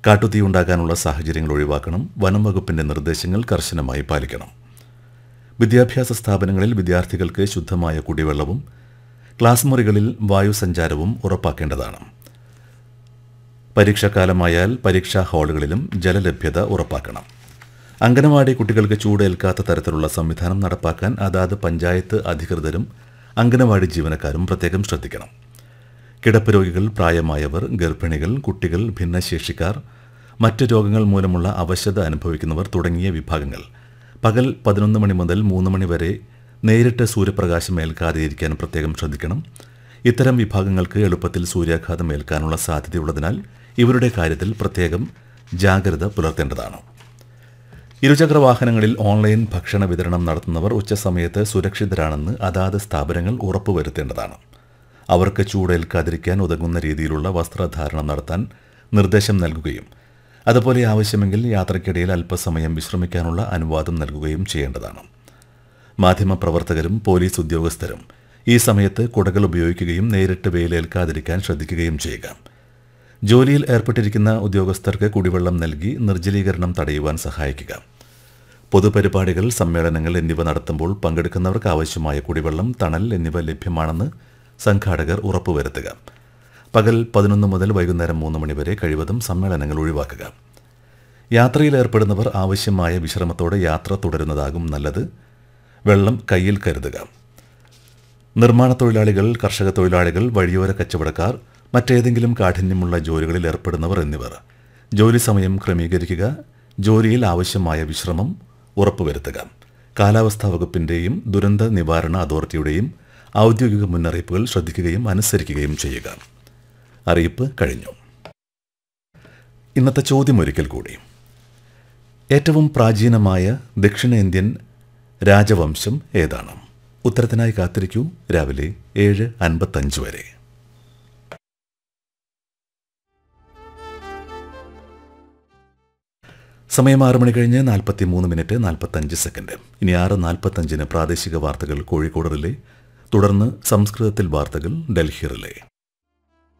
കാട്ടുതീ ഉണ്ടാകാനുള്ള സാഹചര്യങ്ങൾ ഒഴിവാക്കണം വനം വകുപ്പിന്റെ നിർദ്ദേശങ്ങൾ കർശനമായി പാലിക്കണം വിദ്യാഭ്യാസ സ്ഥാപനങ്ങളിൽ വിദ്യാർത്ഥികൾക്ക് ശുദ്ധമായ കുടിവെള്ളവും ക്ലാസ് മുറികളിൽ വായുസഞ്ചാരവും ഉറപ്പാക്കേണ്ടതാണ് പരീക്ഷാക്കാലമായാൽ പരീക്ഷാ ഹാളുകളിലും ജലലഭ്യത ഉറപ്പാക്കണം അംഗനവാടി കുട്ടികൾക്ക് ചൂടേൽക്കാത്ത തരത്തിലുള്ള സംവിധാനം നടപ്പാക്കാൻ അതാത് പഞ്ചായത്ത് അധികൃതരും അംഗനവാടി ജീവനക്കാരും പ്രത്യേകം ശ്രദ്ധിക്കണം കിടപ്പ് രോഗികൾ പ്രായമായവർ ഗർഭിണികൾ കുട്ടികൾ ഭിന്നശേഷിക്കാർ മറ്റ് രോഗങ്ങൾ മൂലമുള്ള അവശത അനുഭവിക്കുന്നവർ തുടങ്ങിയ വിഭാഗങ്ങൾ പകൽ പതിനൊന്ന് മണി മുതൽ മൂന്ന് മണി വരെ നേരിട്ട് സൂര്യപ്രകാശം ഏൽക്കാതെ ഇരിക്കാൻ പ്രത്യേകം ശ്രദ്ധിക്കണം ഇത്തരം വിഭാഗങ്ങൾക്ക് എളുപ്പത്തിൽ സൂര്യാഘാതം ഏൽക്കാനുള്ള സാധ്യതയുള്ളതിനാൽ ഇവരുടെ കാര്യത്തിൽ പ്രത്യേകം ജാഗ്രത പുലർത്തേണ്ടതാണ് ഇരുചക്ര വാഹനങ്ങളിൽ ഓൺലൈൻ ഭക്ഷണ വിതരണം നടത്തുന്നവർ ഉച്ചസമയത്ത് സുരക്ഷിതരാണെന്ന് അതാത് സ്ഥാപനങ്ങൾ ഉറപ്പുവരുത്തേണ്ടതാണ് അവർക്ക് ചൂടേൽക്കാതിരിക്കാൻ ഉതകുന്ന രീതിയിലുള്ള വസ്ത്രധാരണം നടത്താൻ നിർദ്ദേശം നൽകുകയും അതുപോലെ ആവശ്യമെങ്കിൽ യാത്രയ്ക്കിടയിൽ അല്പസമയം വിശ്രമിക്കാനുള്ള അനുവാദം നൽകുകയും ചെയ്യേണ്ടതാണ് മാധ്യമപ്രവർത്തകരും പോലീസ് ഉദ്യോഗസ്ഥരും ഈ സമയത്ത് കുടകൾ ഉപയോഗിക്കുകയും നേരിട്ട് വെയിലേൽക്കാതിരിക്കാൻ ശ്രദ്ധിക്കുകയും ചെയ്യുക ജോലിയിൽ ഏർപ്പെട്ടിരിക്കുന്ന ഉദ്യോഗസ്ഥർക്ക് കുടിവെള്ളം നൽകി നിർജ്ജലീകരണം തടയുവാൻ സഹായിക്കുക പൊതുപരിപാടികൾ സമ്മേളനങ്ങൾ എന്നിവ നടത്തുമ്പോൾ പങ്കെടുക്കുന്നവർക്ക് ആവശ്യമായ കുടിവെള്ളം തണൽ എന്നിവ ലഭ്യമാണെന്ന് സംഘാടകർ ഉറപ്പുവരുത്തുക പകൽ പതിനൊന്ന് മുതൽ വൈകുന്നേരം മൂന്ന് മണി വരെ കഴിവതും സമ്മേളനങ്ങൾ ഒഴിവാക്കുക യാത്രയിൽ ഏർപ്പെടുന്നവർ ആവശ്യമായ വിശ്രമത്തോടെ യാത്ര തുടരുന്നതാകും നല്ലത് വെള്ളം കയ്യിൽ കരുതുക നിർമ്മാണ തൊഴിലാളികൾ കർഷക തൊഴിലാളികൾ വഴിയോര കച്ചവടക്കാർ മറ്റേതെങ്കിലും കാഠിന്യമുള്ള ജോലികളിൽ ഏർപ്പെടുന്നവർ എന്നിവർ ജോലി സമയം ക്രമീകരിക്കുക ജോലിയിൽ ആവശ്യമായ വിശ്രമം ഉറപ്പുവരുത്തുക കാലാവസ്ഥാ വകുപ്പിന്റെയും ദുരന്ത നിവാരണ അതോറിറ്റിയുടെയും ഔദ്യോഗിക മുന്നറിയിപ്പുകൾ ശ്രദ്ധിക്കുകയും അനുസരിക്കുകയും ചെയ്യുക അറിയിപ്പ് കഴിഞ്ഞു ഇന്നത്തെ ചോദ്യം ഒരിക്കൽ കൂടി ഏറ്റവും പ്രാചീനമായ ദക്ഷിണേന്ത്യൻ രാജവംശം ഏതാണ് ഉത്തരത്തിനായി കാത്തിരിക്കൂ രാവിലെ ഏഴ് അൻപത്തഞ്ച് വരെ സമയം ആറ് മണി കഴിഞ്ഞ് നാൽപ്പത്തി മൂന്ന് മിനിറ്റ് നാൽപ്പത്തഞ്ച് സെക്കൻഡ് ഇനി ആറ് നാൽപ്പത്തഞ്ചിന് പ്രാദേശിക വാർത്തകൾ കോഴിക്കോട് റിലേ തുടർന്ന് സംസ്കൃതത്തിൽ വാർത്തകൾ ഡൽഹി റിലേ